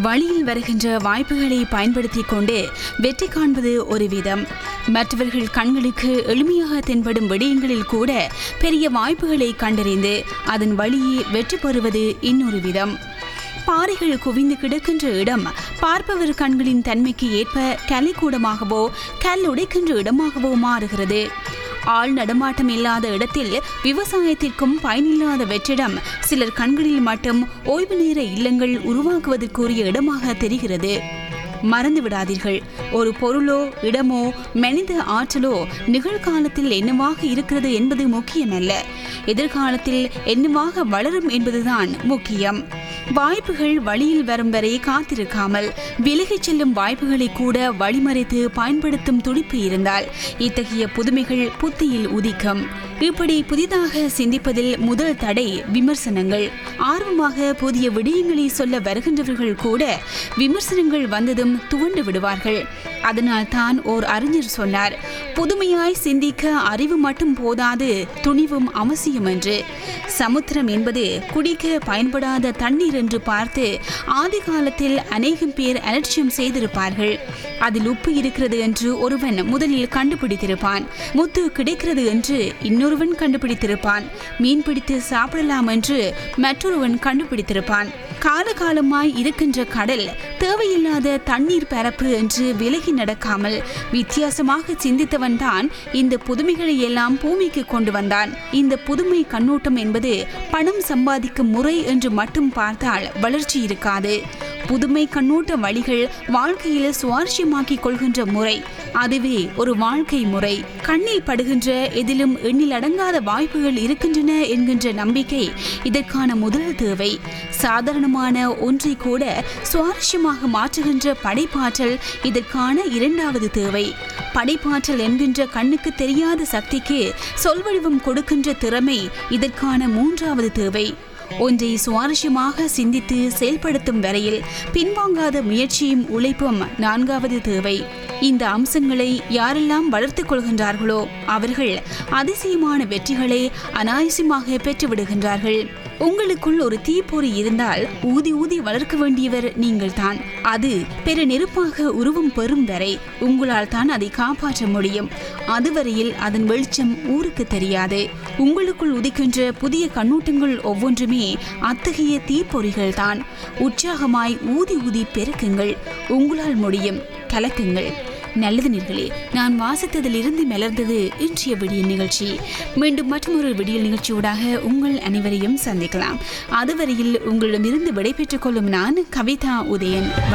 வழியில் வருகின்ற வாய்ப்புகளை பயன்படுத்திக் கொண்டு வெற்றி காண்பது ஒரு விதம் மற்றவர்கள் கண்களுக்கு எளிமையாக தென்படும் விடயங்களில் கூட பெரிய வாய்ப்புகளை கண்டறிந்து அதன் வழியே வெற்றி பெறுவது இன்னொரு விதம் பாறைகள் குவிந்து கிடக்கின்ற இடம் பார்ப்பவர் கண்களின் தன்மைக்கு ஏற்ப கலைக்கூடமாகவோ கல் உடைக்கின்ற இடமாகவோ மாறுகிறது ஆள் நடமாட்டம் இல்லாத இடத்தில் விவசாயத்திற்கும் பயனில்லாத வெற்றிடம் சிலர் கண்களில் மட்டும் ஓய்வு நேர இல்லங்கள் உருவாக்குவதற்குரிய இடமாக தெரிகிறது மறந்து விடாதீர்கள் ஒரு பொருளோ இடமோ மனித ஆற்றலோ நிகழ்காலத்தில் என்னவாக இருக்கிறது என்பது முக்கியமல்ல எதிர்காலத்தில் என்னவாக வளரும் என்பதுதான் முக்கியம் வாய்ப்புகள் வழியில் வரும் வரை காத்திருக்காமல் விலகிச் செல்லும் வாய்ப்புகளை கூட வழிமறைத்து பயன்படுத்தும் துடிப்பு இருந்தால் இத்தகைய புதுமைகள் புத்தியில் உதிக்கும் இப்படி புதிதாக சிந்திப்பதில் முதல் தடை விமர்சனங்கள் ஆர்வமாக புதிய விடயங்களை சொல்ல வருகின்றவர்கள் கூட விமர்சனங்கள் வந்ததும் துவண்டு விடுவார்கள் அதனால் தான் ஓர் அறிஞர் சொன்னார் புதுமையாய் சிந்திக்க அறிவு மட்டும் போதாது துணிவும் அவசியம் என்று சமுத்திரம் என்பது குடிக்க பயன்படாத தண்ணீர் என்று பார்த்து ஆதி காலத்தில் அநேகம் பேர் அலட்சியம் செய்திருப்பார்கள் அதில் உப்பு இருக்கிறது என்று ஒருவன் முதலில் கண்டுபிடித்திருப்பான் முத்து கிடைக்கிறது என்று இன்னொருவன் கண்டுபிடித்திருப்பான் மீன் பிடித்து சாப்பிடலாம் என்று மற்றொருவன் கண்டுபிடித்திருப்பான் காலகாலமாய் இருக்கின்ற கடல் தேவையில்லாத தண்ணீர் பரப்பு என்று விலகி நடக்காமல் வித்தியாசமாக சிந்தித்தவன் தான் இந்த புதுமைகளை எல்லாம் பூமிக்கு கொண்டு வந்தான் இந்த புதுமை கண்ணோட்டம் என்பது பணம் சம்பாதிக்கும் முறை என்று மட்டும் பார்த்தால் வளர்ச்சி இருக்காது புதுமை கண்ணோட்ட வழிகள் வாழ்க்கையில் சுவாரஸ்யமாக்கிக் கொள்கின்ற முறை அதுவே ஒரு வாழ்க்கை முறை கண்ணில் படுகின்ற எதிலும் எண்ணில் அடங்காத வாய்ப்புகள் இருக்கின்றன என்கின்ற நம்பிக்கை இதற்கான முதல் தேவை சாதாரணமான ஒன்றை கூட சுவாரஸ்யமாக மாற்றுகின்ற படைப்பாற்றல் இதற்கான இரண்டாவது தேவை படைப்பாற்றல் என்கின்ற கண்ணுக்கு தெரியாத சக்திக்கு சொல்வடிவம் கொடுக்கின்ற திறமை இதற்கான மூன்றாவது தேவை ஒன்றை சுவாரஸ்யமாக சிந்தித்து செயல்படுத்தும் வரையில் பின்வாங்காத முயற்சியும் உழைப்பும் நான்காவது தேவை இந்த அம்சங்களை யாரெல்லாம் வளர்த்துக் கொள்கின்றார்களோ அவர்கள் அதிசயமான வெற்றிகளை அனாயசமாக பெற்றுவிடுகின்றார்கள் உங்களுக்குள் ஒரு தீப்பொறி இருந்தால் ஊதி ஊதி வளர்க்க வேண்டியவர் நீங்கள்தான் அது பெரு நெருப்பாக உருவம் பெறும் வரை உங்களால் தான் அதை காப்பாற்ற முடியும் அதுவரையில் அதன் வெளிச்சம் ஊருக்கு தெரியாது உங்களுக்குள் உதிக்கின்ற புதிய கண்ணூட்டங்கள் ஒவ்வொன்றுமே அத்தகைய தீப்பொறிகள் தான் உற்சாகமாய் ஊதி ஊதி பெருக்குங்கள் உங்களால் முடியும் கலக்குங்கள் நல்லது நேர்களே நான் வாசித்ததிலிருந்து மலர்ந்தது இன்றைய விடியல் நிகழ்ச்சி மீண்டும் மற்றொரு விடியல் நிகழ்ச்சியூடாக உங்கள் அனைவரையும் சந்திக்கலாம் அதுவரையில் உங்களிடமிருந்து விடைபெற்றுக் கொள்ளும் நான் கவிதா உதயன்